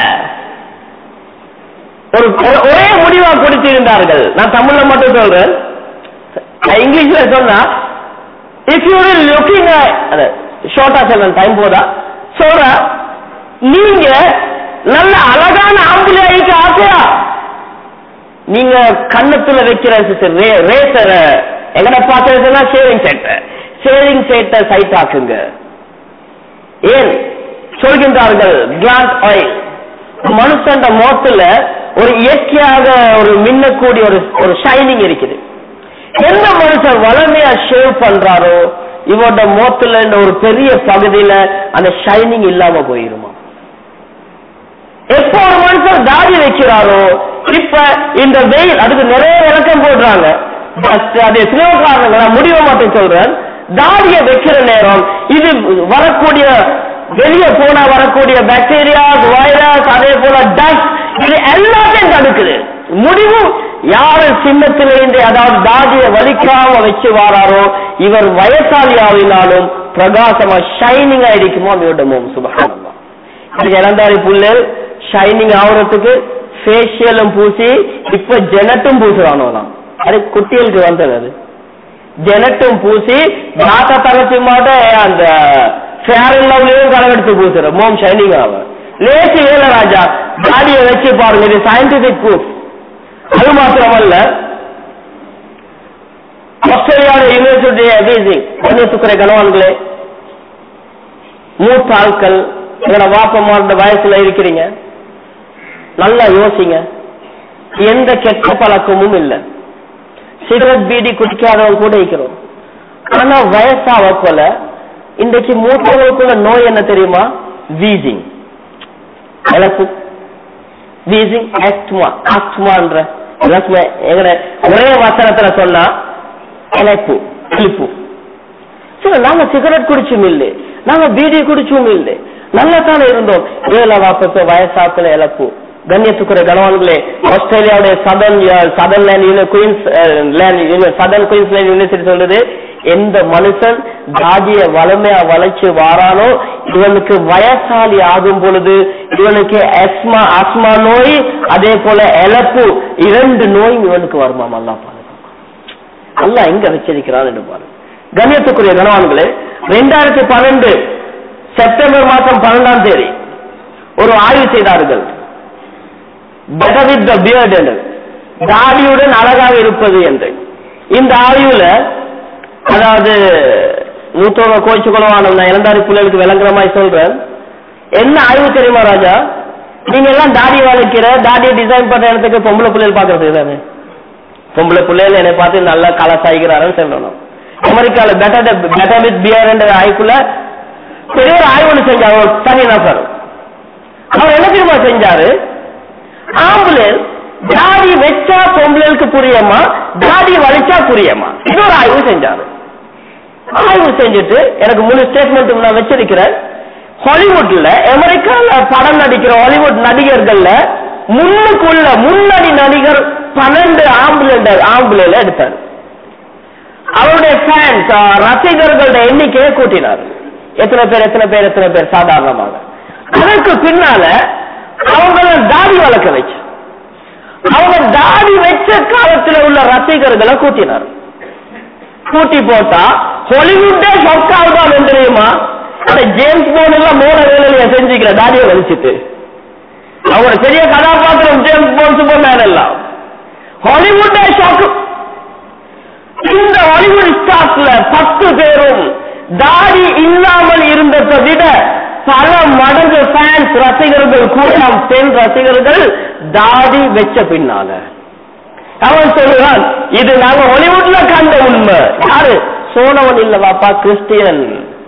ஒரு ஒரு- ஒரே முடிவா கொடுத்திருந்தார்கள் நான் தமிழ்ல மட்டும் சொல்றேன் நான் இங்கிலீஷ்ல சொன்னா இஃப் யூ லுக்கிங் ஷார்ட்டா சொல்றேன் டைம் போதா சொல்ற நீங்க நல்ல அழகான ஆம்பளை ஆயிக்க ஆசையா நீங்க கன்னத்துல வைக்கிற ரேசர எங்கட பாக்குறதுன்னா ஷேவிங் செட்டை ஷேவிங் செட்டை சைட் ஆக்குங்க ஏன் சொல்கின்றார்கள் கிளாஸ் ஆயில் மனுஷன் முகத்துல ஒரு இயற்கையாக ஒரு மின்னக்கூடிய ஒரு ஒரு ஷைனிங் இருக்குது எந்த மனுஷன் வளமையா ஷேவ் பண்றாரோ இவரோட முகத்துல இந்த ஒரு பெரிய பகுதியில அந்த ஷைனிங் இல்லாம போயிருமா எப்போ ஒரு மனுஷன் தாடி வைக்கிறாரோ இப்ப இந்த வெயில் அதுக்கு நிறைய விளக்கம் போடுறாங்க But அது எத்தனையோ காரணங்கள் நான் முடிவை மட்டும் சொல்றேன் தாடியை வைக்கிற நேரம் இது வரக்கூடிய வெளியே போனா வரக்கூடிய பாக்டீரியா வைரஸ் அதே போல டஸ்ட் இது எல்லாத்தையும் தடுக்குது முடிவு யாரு சின்னத்திலிருந்து அதாவது தாடியை வலிக்காம வச்சு வாராரோ இவர் வயசாளி ஆவினாலும் பிரகாசமா ஷைனிங்கா இருக்குமோ அவரோட முகம் சுபகானமா அதுக்கு இளந்தாரி புல்லு ஷைனிங் ஆகுறதுக்கு ஃபேஷியலும் பூசி இப்ப ஜெனட்டும் பூசுறானோ நான் அது குட்டிகளுக்கு வந்தது அது ஜெனட்டும் பூசி தாத்தா தங்கச்சி மாட்ட அந்த ஃபேர் அண்ட் லவ்லியும் கலவெடுத்து பூசுற மோம் ஷைனிங் ஆகும் லேசி வேலை ராஜா தாடியை வச்சு பாருங்க இது சயின்டிபிக் ப்ரூஃப் அது மாத்திரமல்ல ஆஸ்திரேலியாவுடைய யூனிவர்சிட்டி அபீசிங் கண்ணியத்துக்குறை கணவான்களே மூத்த ஆட்கள் எங்களோட வாப்பம்மாரோட வயசுல இருக்கிறீங்க நல்லா யோசிங்க எந்த கெட்ட பழக்கமும் இல்லை சிகரெட் பீடி குடிக்காதவங்க கூட இருக்கிறோம் ஆனா வயசாக போல இன்றைக்கு மூத்தவங்களுக்குள்ள நோய் என்ன தெரியுமா வீசிங் இழப்பு வீசிங் ஆஸ்துமா ஆஸ்துமான்ற எல்லாத்துமே எங்கட ஒரே வசனத்துல சொன்னா இழப்பு இழிப்பு சரி நாங்க சிகரெட் குடிச்சும் இல்லை நாங்க பீடி குடிச்சும் இல்லை நல்லா தானே இருந்தோம் ஏழ வாப்பத்து வயசாத்துல இழப்பு கண்ணியத்துக்குரிய கணவான்களே ஆஸ்திரேலியாவுடைய southern southern land Queensland southern Queensland university சொல்றது எந்த மனுஷன் தாடிய வளமையா வளைச்சு வாரானோ இவனுக்கு வயசாலி ஆகும் பொழுது இவனுக்கு அஸ்மா ஆஸ்மா நோய் அதே போல இழப்பு இரண்டு நோய் இவனுக்கு வருமாம் அல்லா பாதுகாப்பு அல்லாஹ் எங்க வச்சிருக்கிறான் என்று பாருங்க கண்ணியத்துக்குரிய கணவான்களே ரெண்டாயிரத்தி பன்னெண்டு செப்டம்பர் மாசம் பன்னெண்டாம் தேதி ஒரு ஆய்வு செய்தார்கள் பெட்டர் வித் த பியர்ட் என்று தாடியுடன் அழகாக இருப்பது என்று இந்த ஆய்வுல அதாவது மூத்தவங்க கோச்சு குலவான நான் இளந்தாரி பிள்ளைகளுக்கு விளங்குற மாதிரி சொல்றேன் என்ன ஆய்வு தெரியுமா ராஜா நீங்க எல்லாம் தாடி வளர்க்கிற தாடியை டிசைன் பண்ற இடத்துக்கு பொம்பளை பிள்ளைகள் பாக்குறது தானே பொம்பளை பிள்ளைகள் என்னை பார்த்து நல்லா கலசாய்கிறாருன்னு சொல்லணும் அமெரிக்கால பெட்டர் பெட்டர் வித் பியர் என்ற ஆய்வுக்குள்ள பெரிய ஒரு ஆய்வு ஒண்ணு செஞ்சார் ஒரு தனி நபர் அவர் என்ன தெரியுமா செஞ்சாரு ஆம்புலன்ஸ் தாடி வச்சா பொம்பளைகளுக்கு புரியுமா தாடி வலிச்சா புரியுமா இது ஒரு ஆய்வு செஞ்சாரு ஆய்வு செஞ்சுட்டு எனக்கு முழு ஸ்டேட்மெண்ட் நான் வச்சிருக்கிறேன் ஹாலிவுட்ல அமெரிக்கால படம் நடிக்கிற ஹாலிவுட் நடிகர்கள்ல முன்னுக்குள்ள முன்னணி நடிகர் பன்னெண்டு ஆம்புலன்ஸ் ஆம்புலைல எடுத்தார் அவருடைய ஃபேன்ஸ் ரசிகர்களுடைய எண்ணிக்கையை கூட்டினார் எத்தனை பேர் எத்தனை பேர் எத்தனை பேர் சாதாரணமாக அதற்கு பின்னால அவங்கள தாடி வளர்க்க வச்சு அவங்க தாடி வச்ச காலத்துல உள்ள ரசிகர்களை கூட்டினார் கூட்டி போட்டா ஹாலிவுட்டே ஷாக் ஆகுதான் தெரியுமா அந்த ஜேம்ஸ் போன் எல்லாம் மூணு வேலையில செஞ்சுக்கிற தாடியை வலிச்சிட்டு அவங்களோட பெரிய கதாபாத்திரம் ஜேம்ஸ் போன் சூப்பர்மேன் எல்லாம் ஹாலிவுட்டே ஷாக் இந்த ஹாலிவுட் ஸ்டார்ஸ்ல பத்து பேரும் தாடி இல்லாமல் இருந்ததை விட பல மடங்கு ஃபேன்ஸ் ரசிகர்கள் கூட்டம் பெண் ரசிகர்கள் தாடி வச்ச பின்னால அவன் சொல்லுவான் இது நாங்க ஹாலிவுட்ல கண்ட உண்மை யாரு சோனவன் இல்ல வாப்பா கிறிஸ்டியன்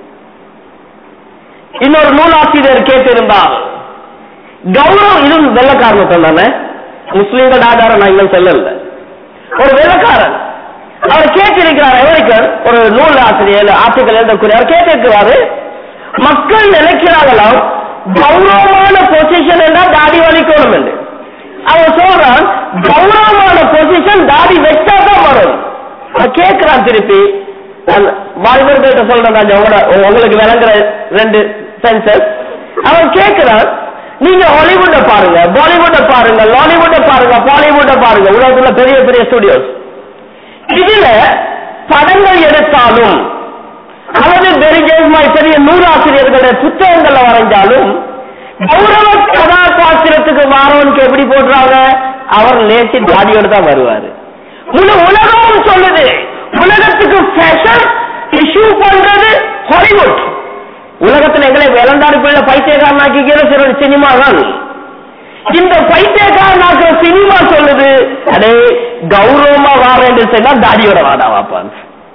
இன்னொரு நூலாசிரியர் கேட்டிருந்தால் கௌரவம் இது வெள்ளக்காரன் தானே முஸ்லீம்கள் ஆதாரம் நான் இன்னும் சொல்லல ஒரு வெள்ளக்காரன் அவர் கேட்டிருக்கிறார் அமெரிக்கன் ஒரு நூல் ஆசிரியர் ஆர்டிக்கல் எழுதக்கூடிய அவர் கேட்டிருக்கிறாரு மக்கள் நினைக்கிறாங்களாம் கௌரவமான பொசிஷன் என்றால் தாடி வலிக்கணும் என்று அவன் சொல்றான் கௌரவமான பொசிஷன் தாடி வச்சா தான் வரும் அவன் கேட்கிறான் திருப்பி நான் வாலிபர்கள்ட்ட சொல்றேன் ராஜா உங்களோட உங்களுக்கு விளங்குற ரெண்டு சென்சஸ் அவன் கேட்கிறான் நீங்க ஹாலிவுட்ட பாருங்க பாலிவுட்ட பாருங்க லாலிவுட்ட பாருங்க பாலிவுட்ட பாருங்க உலகத்துல பெரிய பெரிய ஸ்டுடியோஸ் இதுல படங்கள் எடுத்தாலும் அல்லது பெரிஜேஸ்மாய் பெரிய நூலாசிரியர்களுடைய புத்தகங்கள்ல வரைஞ்சாலும் கௌரவ கதாபாத்திரத்துக்கு மாறவனுக்கு எப்படி போடுறாங்க அவர் லேசி தாடியோடு தான் வருவாரு முழு உலகமும் சொல்லுது உலகத்துக்கு ஃபேஷன் இஷ்யூ பண்றது ஹாலிவுட் உலகத்துல எங்களை வேலந்தாடு பிள்ளை பைத்தியக்காரனாக்கிக்கிற சில சினிமா தான் இந்த பைத்தியக்காரனாக்குற சினிமா சொல்லுது அடே கௌரவமா வாரேன்னு சொன்னா தாடியோட வாடா வாப்பான்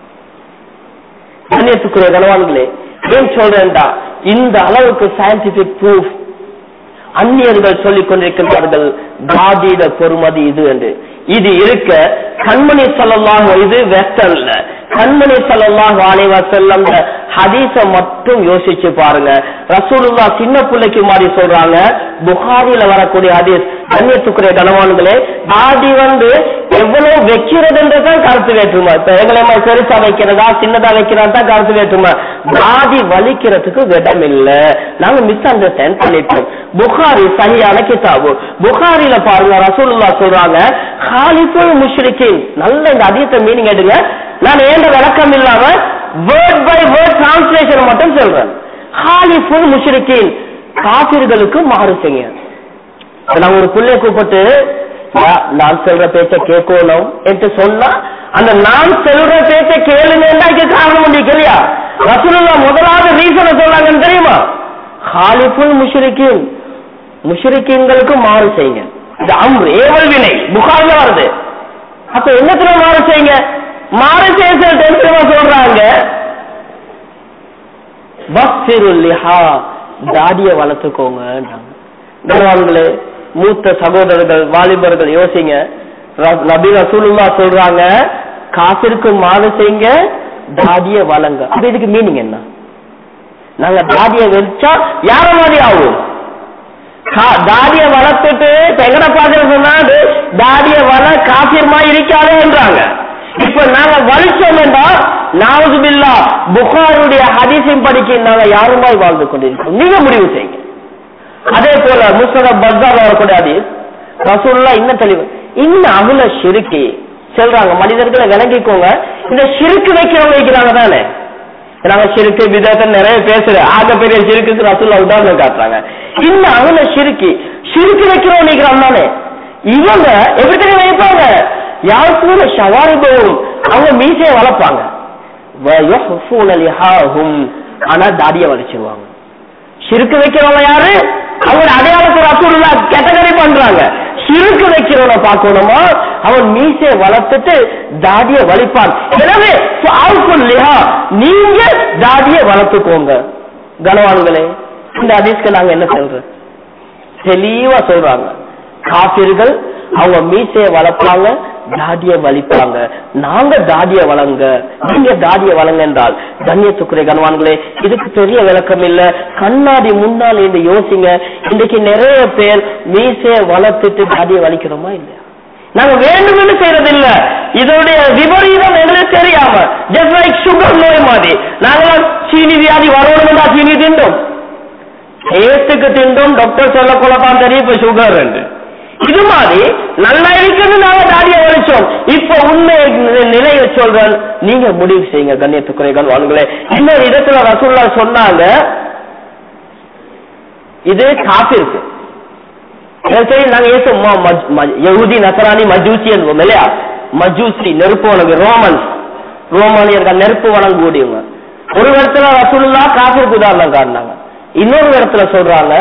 கண்ணியத்துக்குரிய கனவான்களே ஏன் சொல்றேன்டா இந்த அளவுக்கு சயின்டிபிக் ப்ரூஃப் அந்நியர்கள் சொல்லிக் கொண்டிருக்கின்றார்கள் தாதியிட பொறுமதி இது என்று இது இருக்க கண்மணி சொல்லலாம் இது வெஸ்டர்ன்ல கண்மணி சொல்லலாம் வாணிவா செல்லம் ஹதீஸ மட்டும் யோசிச்சு பாருங்க ரசூலுல்லா சின்ன பிள்ளைக்கு மாதிரி சொல்றாங்க புகாரில வரக்கூடிய ஹதீஸ் கண்ணியத்துக்குரிய கனவான்களே தாடி வந்து எவ்வளவு வைக்கிறதுன்றதான் கருத்து வேற்றுமா இப்ப எங்களை பெருசா வைக்கிறதா சின்னதா வைக்கிறதா தான் கருத்து வேற்றுமா தாடி வலிக்கிறதுக்கு இடம் இல்ல நாங்க மிஸ் அண்டர்ஸ்டாண்ட் பண்ணிட்டோம் புகாரி சரியான கிதாபு புகாரில பாருங்க ரசூலுல்லா சொல்றாங்க ஹாலிஃபுல் முஷ்ரிக்கின் நல்ல இந்த அதிகத்தை மீனிங் எடுங்க நான் ஏண்ட விளக்கம் இல்லாம வேர்ட் பை வேர்ட் டிரான்ஸ்லேஷன் மட்டும் சொல்றேன் ஹாலிஃபுல் முஷ்ரிக்கின் காபிர்களுக்கு மாறு செய்ய நான் ஒரு பிள்ளைய கூப்பிட்டு நான் சொல்ற பேச்ச கேட்கணும் என்று சொன்னா அந்த நான் சொல்ற பேச்ச கேளுங்கன்னா காரணம் உண்டு இல்லையா ரசூலுல்லா முதலாவது ரீசனை சொன்னாங்கன்னு தெரியுமா ஹாலிஃபுல் முஷ்ரிக்கின் முஷ்ரிக்கின்களுக்கு மாறு செய்யுங்க இது அம்ரு ஏவல் வினை புகார்ல வருது அப்ப என்னத்துல மாறு செய்யுங்க மாறு செய்ய சில தெரியுமா சொல்றாங்க பஸ்திருல்லிஹா தாடிய வளர்த்துக்கோங்க கர்வான்களே மூத்த சகோதரர்கள் வாலிபர்கள் யோசிங்க நபி ரசூலுல்லா சொல்றாங்க காசிற்கு மாறு செய்யுங்க தாடிய வளங்க அப்ப இதுக்கு மீனிங் என்ன நாங்க தாடிய வச்சா யார மாதிரி ஆகும் தாடிய வளர்த்துட்டு எங்கட பாக்குற சொன்னாடு தாடிய வள காசியமா இருக்காதே என்றாங்க இப்ப நாங்க வலிச்சோம் என்றால் நாவதுபில்லா புகாருடைய ஹதீஸின் படிக்க நாங்க யாருமாய் வாழ்ந்து கொண்டிருக்கோம் நீங்க முடிவு செய்யுங்க அதே போல முஸ்லக பஸ்தார் வரக்கூடிய ஹதீஸ் ரசூல்லா இன்னும் தெளிவு இன்னும் அகுல சிறுக்கி சொல்றாங்க மனிதர்களை விளங்கிக்கோங்க இந்த சிறுக்கு வைக்கிறவங்க வைக்கிறாங்க தானே நாங்க சிறுக்கு விதத்தை நிறைய பேசுற ஆக பெரிய சிறுக்குக்கு ரசூல்லா உதாரணம் காட்டுறாங்க இன்னும் அகுல சிறுக்கி சிறுக்கு வைக்கிறவங்க நிக்கிறான் தானே இவங்க எப்படி தெரியும் வைப்பாங்க யாருக்கும் ஷவாரிபவும் அவங்க மீசையை வளர்ப்பாங்க وَيُحْفُونَ لِحَاهُمْ. ஆனா தாடியை வலிச்சிருவாங்க சிறுக்கு வைக்கிறவங்க யாரு அவங்க அடையாளத்தை ரசூலுல்லா கேட்டகரி பண்றாங்க சிறுக்கு வைக்கிறவன பார்க்கணுமா அவன் மீசையை வளர்த்துட்டு தாடிய வலிப்பான் எனவே ஆவுக்குள் லிஹா நீங்க தாடிய வளர்த்துக்கோங்க கனவான்களே இந்த அதிஸ்க்கு நாங்க என்ன சொல்றோம் தெளிவா சொல்றாங்க காபிர்கள் அவங்க மீசைய வளர்ப்பாங்க தாடிய வலிப்பாங்க நாங்க தாடிய வளங்க நீங்க தாடிய வளங்க என்றால் கண்ணியத்துக்குரிய கனவான்களே இதுக்கு பெரிய விளக்கம் இல்ல கண்ணாடி முன்னால் இருந்து யோசிங்க இன்னைக்கு நிறைய பேர் மீசைய வளர்த்துட்டு தாடிய வலிக்கிறோமா இல்லையா நாங்க வேண்டும்னு செய்யறது இல்ல இதோடைய விபரீதம் எங்களுக்கு தெரியாம ஜஸ்ட் லைக் சுகர் நோய் மாதிரி நாங்க சீனி வியாதி வரணும்னா சீனி திண்டோம் ஏத்துக்கு திண்டும் டாக்டர் சொல்ல கொள்ளத்தான் தெரியும் இப்ப சுகர் இது மாதிரி நல்லா இருக்கிறது நாங்க தாடிய வலிச்சோம் இப்ப உண்மை நிலையை சொல்றேன் நீங்க முடிவு செய்யுங்க கண்ணியத்துக்குறைகள் வாங்களே இன்னொரு இடத்துல ரசூல்லா சொன்னாங்க இது காப்பிருக்கு எனக்கு தெரியும் நாங்க ஏசு ம- மஜ்- மஜ்- யஹூதி நசராணி மஜூசி என்போம் இல்லையா மஜூசி நெருப்பு வணங்கு ரோமன்ஸ் ரோமானியர்கள் நெருப்பு வணங்கக்கூடியவங்க ஒரு இடத்துல ரசூலுல்லா காப்பிற்கு உதாரணம் காட்டினாங்க இன்னொரு இடத்துல சொல்றாங்க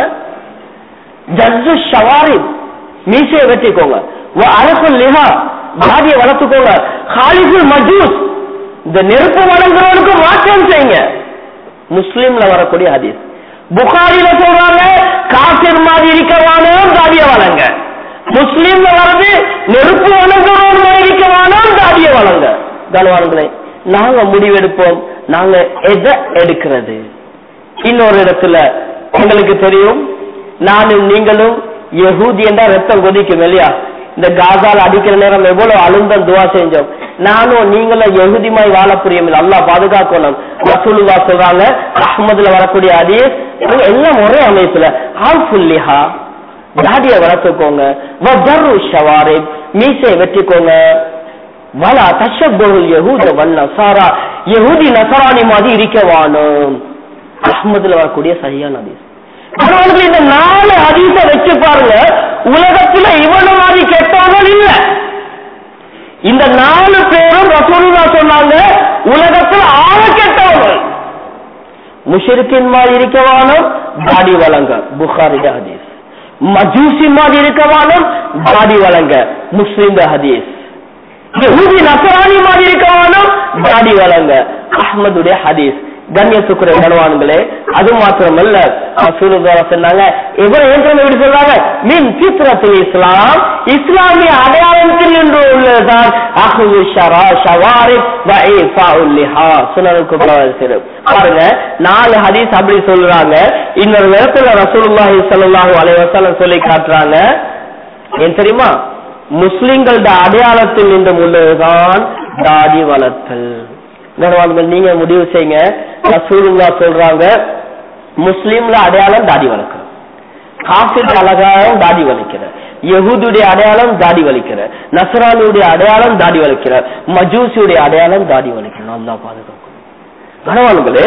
ஜஸ்ஸு ஷவாரி மீசையை வெட்டிக்கோங்க அரசுல் லிஹா பாதியை வளர்த்துக்கோங்க ஹாலிஃபுல் மஜூஸ் இந்த நெருப்பு வணங்குறவனுக்கு மாற்றம் செய்யுங்க முஸ்லீம்ல வரக்கூடிய ஹதீஸ் புகாரில சொல்றாங்க காசிர் மாதிரி இருக்கவானோ தாடிய வளங்க முஸ்லீம்ல வரது நெருப்பு வணங்குறவன் மாதிரி இருக்கவானோ தாடிய வளங்க கனவான்களே நாங்க முடிவெடுப்போம் நாங்க எதை எடுக்கிறது இன்னொரு இடத்துல உங்களுக்கு தெரியும் நானும் நீங்களும் யஹூதி என்றா ரத்தம் கொதிக்கும் இல்லையா இந்த காசால் அடிக்கிற நேரம் எவ்வளவு அழுந்தம் துவா செஞ்சோம் நானும் நீங்களும் யகுதிமாய் வாழ புரியும் அல்லாஹ் பாதுகாக்கணும் ரசூலுல்லா சொல்றாங்க அஹ்மதுல வரக்கூடிய அதீஸ் இவங்க எல்லாம் ஒரே அமைப்புல ஆல்ஃபுல்லிஹா தாடிய வளர்த்துக்கோங்க வபர்ரு ஷவாரிப் மீசையை வெட்டிக்கோங்க வலா தஷப்பொருள் யஹூத வன் நசாரா யஹூதி நசராணி மாதிரி இருக்கவானும் அஹ்மதுல வரக்கூடிய சரியான ஹதீஸ் அவர்களுக்கு இந்த நாலு ஹதீஸ வச்சு பாருங்க உலகத்துல இவன மாதிரி கெட்டவர்கள் இல்ல இந்த நாலு பேரும் ரசூலுல்லா சொன்னாங்க உலகத்துல ஆள கெட்டவர்கள் முஷரிக்கின் மாதிரி இருக்கவானும் தாடி வழங்க புகாரிட ஹதீஸ் மஜூசி மாதிரி இருக்கவானும் தாடி வழங்க முஸ்லிம் ஹதீஸ் யஹூதி நசராணி மாதிரி இருக்கவானும் தாடி வழங்க அஹ்மதுடைய ஹதீஸ் கண்ணியத்துக்குரிய கனவான்களே அது மாத்திரமல்ல ரசூலுல்லாஹ் சொன்னாங்க இவரை ஏற்கனவே எப்படி சொல்றாங்க மின் ஃபித்ரத்துல் இஸ்லாம் இஸ்லாமிய அடையாளத்தில் நின்று உள்ளதுதான் அஹ்து ஷரா ஷவாரிக் வ ஈஃபாஉல் லிஹா சுனனுல் குப்ரா சிறப்பு பாருங்க நாலு ஹதீஸ் அப்படி சொல்றாங்க இன்னொரு இடத்துல ரசூலுல்லாஹி ஸல்லல்லாஹு அலைஹி வஸல்லம் சொல்லி காட்டுறாங்க ஏன் தெரியுமா முஸ்லிம்களோட அடையாளத்தில் நின்று உள்ளதுதான் தாடி வளர்த்தல் கனவான்கள் நீங்க முடிவு செய்யுங்க ரசூலுல்லா சொல்றாங்க முஸ்லீம்ல அடையாளம் தாடி வளர்க்கணும் காஃபிர் அழகாயம் தாடி வலிக்கிற யகுதுடைய அடையாளம் தாடி வலிக்கிற நசரானியுடைய அடையாளம் தாடி வலிக்கிற மஜூசியுடைய அடையாளம் தாடி வலிக்கணும் அல்லா பாதுகாக்கணும் கனவான்களே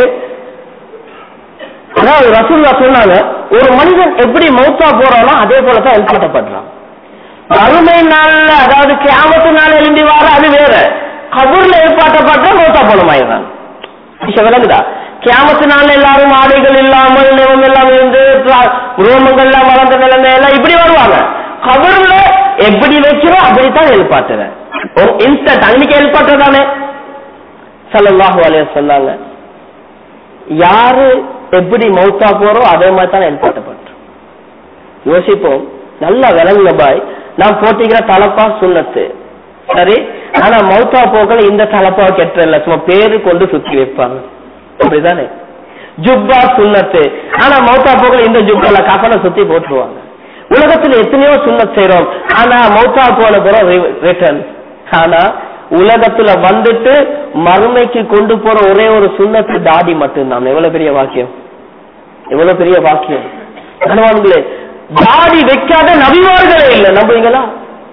அதாவது ரசூல்லா சொன்னாங்க ஒரு மனிதன் எப்படி மௌத்தா போறானோ அதே போலதான் எழுப்பாட்டப்படுறான் அருமை நாள்ல அதாவது கியாமத்து நாள் எழுந்தி வார அது வேற கபூர்ல ஏற்பாட்டப்பட்ட மௌத்தா போனமாயிடுறான் விளங்குதா கியாமத்து நாள்ல எல்லாரும் ஆடைகள் இல்லாமல் நிலம் எல்லாம் இருந்து ரோமங்கள் எல்லாம் வளர்ந்த நிலைமை எல்லாம் இப்படி வருவாங்க கபூர்ல எப்படி வைக்கிறோம் அப்படித்தான் எழுப்பாட்டுறேன் இன்ஸ்டன்ட் அன்னைக்கு எழுப்பாட்டுறதானே சல்லாஹு அலைய சொன்னாங்க யாரு எப்படி மௌத்தா போறோம் அதே மாதிரி தான் எழுப்பாட்டப்பட்டோம் யோசிப்போம் நல்லா விளங்குங்க பாய் நான் போட்டிக்கிற தலப்பா சுண்ணத்து சரி ஆனா மௌத்தா போக்கள் இந்த தலப்பா கெட்டல சும்மா பேரு கொண்டு சுத்தி வைப்பாங்க அப்படிதானே ஜுப்பா சுண்ணத்து ஆனா மௌத்தா போக்கள் இந்த ஜுப்பால கப்பலை சுத்தி போட்டுருவாங்க உலகத்துல எத்தனையோ சுண்ணத் செய்யறோம் ஆனா மௌத்தா போன பிறகு ரிட்டர்ன் ஆனா உலகத்துல வந்துட்டு மறுமைக்கு கொண்டு போற ஒரே ஒரு சுண்ணத்து தாடி மட்டும்தான் எவ்வளவு பெரிய வாக்கியம் எவ்வளவு பெரிய வாக்கியம் கனவான்களே தாடி வைக்காத நபிமார்களே இல்ல நம்புவீங்களா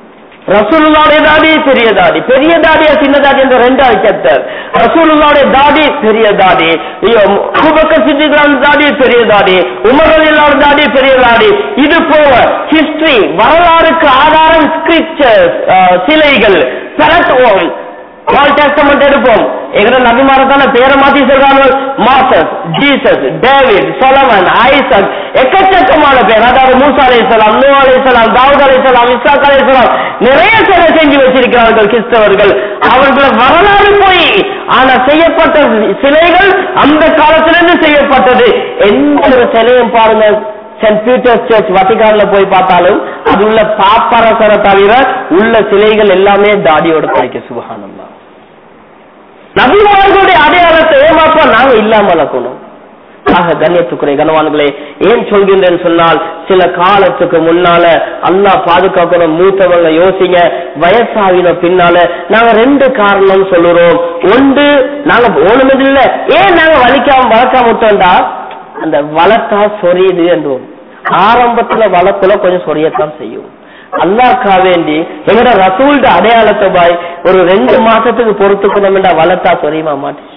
ரசூலுல்லாவுடைய தாடி பெரிய தாடி பெரிய தாடியா சின்ன தாடி என்ற ரெண்டு ஐக்கத்தர் ரசூலுல்லாவுடைய தாடி பெரிய தாடி அபுபக்க சித்திகான் தாடி பெரிய தாடி உமர் இல்லாத தாடி பெரிய தாடி இது போல ஹிஸ்டரி வரலாறுக்கு ஆதாரம் ஸ்கிரிப்சர்ஸ் சிலைகள் பெரட்டுவோம் ஆல் டெஸ்டமெண்ட் எடுப்போம் எங்கட நபிமாரத்தான பேரை மாத்தி சொல்றாங்க Moses Jesus David Solomon Isaac எக்கச்சக்கமான பேர் அதாவது மூசா அலைசலாம் நூ அலைசலாம் தாவூத் அலைசலாம் இஸ்லாக் அலைசலாம் நிறைய சிலை செஞ்சு வச்சிருக்கிறார்கள் கிறிஸ்தவர்கள் அவர்கள் வரலாறு போய் ஆனா செய்யப்பட்ட சிலைகள் அந்த காலத்திலிருந்து செய்யப்பட்டது எந்த ஒரு சிலையும் பாருங்க சென்ட் பீட்டர்ஸ் சர்ச் வட்டிகான்ல போய் பார்த்தாலும் அது உள்ள பாப்பரசரை தவிர உள்ள சிலைகள் எல்லாமே தாடியோட படிக்க சுபகானம் தான் நபிமார்களுடைய அடையாளத்தை ஏமாற்ற நாங்க இல்லாம இருக்கணும் ஆக கண்ணியத்துக்குறை கனவான்களே ஏன் சொல்கின்றேன்னு சொன்னால் சில காலத்துக்கு முன்னால அல்லா பாதுகாக்கணும் மூத்தவங்க யோசிங்க வயசாகின பின்னால நாங்க ரெண்டு காரணம் சொல்லுறோம் ஒன்று நாங்க ஒண்ணுமில்ல ஏன் நாங்க வலிக்காம வளர்க்காம விட்டோம்டா அந்த வளர்த்தா சொரியுது என்றும் ஆரம்பத்துல வளர்ப்புல கொஞ்சம் சொரியத்தான் செய்யும் அல்லாக்கா வேண்டி எங்கட ரசூல்ட அடையாளத்தை பாய் ஒரு ரெண்டு மாசத்துக்கு பொறுத்துக்கணும்டா வளர்த்தா சொரியுமா மாட்டேன்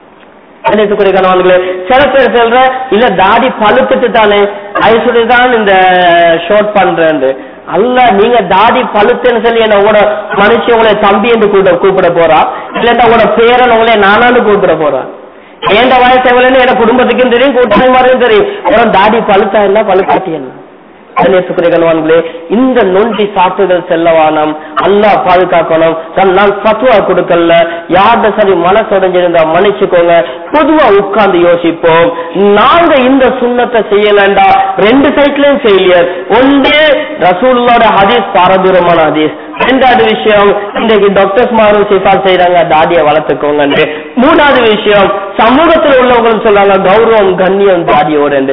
கணவன்களே சில பேர் சொல்ற இல்ல தாடி பழுத்துட்டு தானே ஐசுடி தான் இந்த ஷோட் பண்றேன் அல்ல நீங்க தாடி பழுத்துன்னு சொல்லி என்ன உங்களோட மனுஷன் உங்களை தம்பி என்று கூப்பிட கூப்பிட போறா இல்லன்னா உங்களோட பேரன் உங்களை நானான்னு கூப்பிட போறா ஏண்ட வயசு எவ்வளவுன்னு என் குடும்பத்துக்கும் தெரியும் கூட்டணி மாதிரியும் தெரியும் அப்புறம் தாடி பழுத்தா என்ன பழுக்காட்டி என்ன கண்வான்களே இந்த நொண்டி சாட்டுதல் செல்லவானம் அல்லா பாதுகாக்கணும் நான் பத்துவா கொடுக்கல யார்கிட்ட சரி மனசுடைஞ்சிருந்தா மன்னிச்சுக்கோங்க பொதுவா உட்கார்ந்து யோசிப்போம் நாங்க இந்த சுண்ணத்தை செய்யலண்டா ரெண்டு சைட்லயும் ஃபெயிலியர் ஒன்று ரசூல்லோட ஹதீஸ் பாரதூரமான ஹதீஸ் ரெண்டாவது விஷயம் இன்றைக்கு டாக்டர்ஸ் மாரும் சிஃபார் செய்யறாங்க தாடியை வளர்த்துக்கோங்க மூணாவது விஷயம் சமூகத்தில் உள்ளவங்களும் சொல்றாங்க கௌரவம் கண்ணியம் தாடியோட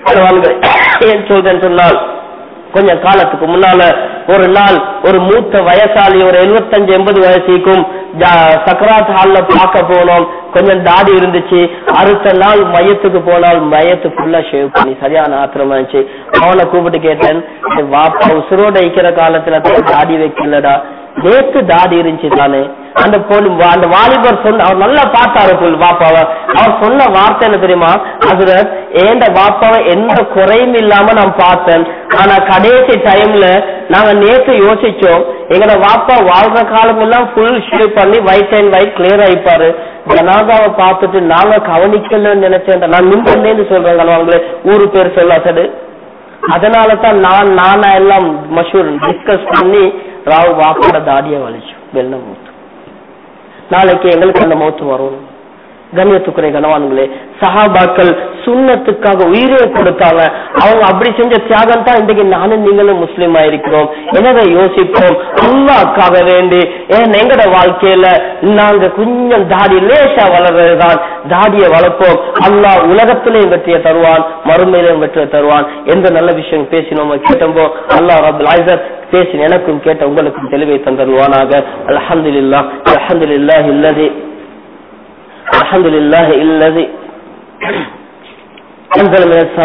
ஏன் சொல்றேன்னு சொன்னால் கொஞ்ச காலத்துக்கு முன்னால ஒரு நாள் ஒரு மூத்த வயசாளி ஒரு எழுபத்தஞ்சு எண்பது வயசுக்கும் சக்கராத் ஹால்ல பார்க்க போனோம் கொஞ்சம் தாடி இருந்துச்சு அடுத்த நாள் மையத்துக்கு போனால் மையத்து ஃபுல்லா ஷேவ் பண்ணி சரியான ஆத்திரமா இருந்துச்சு அவனை கூப்பிட்டு கேட்டேன் வாப்பா உசுரோட வைக்கிற காலத்துல தான் தாடி வைக்கலடா நேத்து தாடி இருந்துச்சு தானே அந்த பொண்ணு அந்த வாலிபர் சொன்ன அவர் நல்லா பார்த்தாரு புல் வாப்பாவை அவர் சொன்ன வார்த்தை என்ன தெரியுமா அதுல ஏண்ட வாப்பாவை எந்த குறையும் இல்லாம நான் பார்த்தேன் ஆனா கடைசி டைம்ல நாங்க நேத்து யோசிச்சோம் எங்கட வாப்பா வாழ்ற காலம் எல்லாம் ஃபுல் ஷேவ் பண்ணி ஒயிட் அண்ட் ஒயிட் கிளியர் ஆயிப்பாரு ஜனாதாவை பார்த்துட்டு நாங்க கவனிக்கலன்னு நினைச்சேன் நான் நின்று சொல்றேன் அவங்களே ஊரு பேர் சொல்லாசடு அதனால தான் நான் நானா எல்லாம் மஷூர் டிஸ்கஸ் பண்ணி ராவ் வாப்போட தாடிய வலிச்சு வெள்ள மூத்து நாளைக்கு எங்களுக்கு அந்த மூத்து வரும் கண்ணியத்துக்குறை கனவான்களே சஹாபாக்கள் சுண்ணத்துக்காக உயிரை கொடுத்தாங்க அவங்க அப்படி செஞ்ச தியாகம் தான் இன்றைக்கு நானும் நீங்களும் முஸ்லீம் ஆயிருக்கிறோம் எனவே யோசிப்போம் அல்லாக்காக வேண்டி ஏன் எங்கட வாழ்க்கையில நாங்க கொஞ்சம் தாடி லேசா வளர்றதுதான் தாடியை வளர்ப்போம் அல்லாஹ் உலகத்திலேயும் வெற்றியை தருவான் மறுமையிலையும் வெற்றியை தருவான் எந்த நல்ல விஷயம் பேசினோமோ கேட்டோமோ அல்லாஹ் ரபுல் ஆயிசர் பேசி எனக்கும் கேட்ட உங்களுக்கும் தெளிவை தந்தருவானாக அல்ஹம்துலில்லாஹ் அல்ஹம்துலில்லாஹ் இல்லதி الحمد لله الذي أنزل من السماء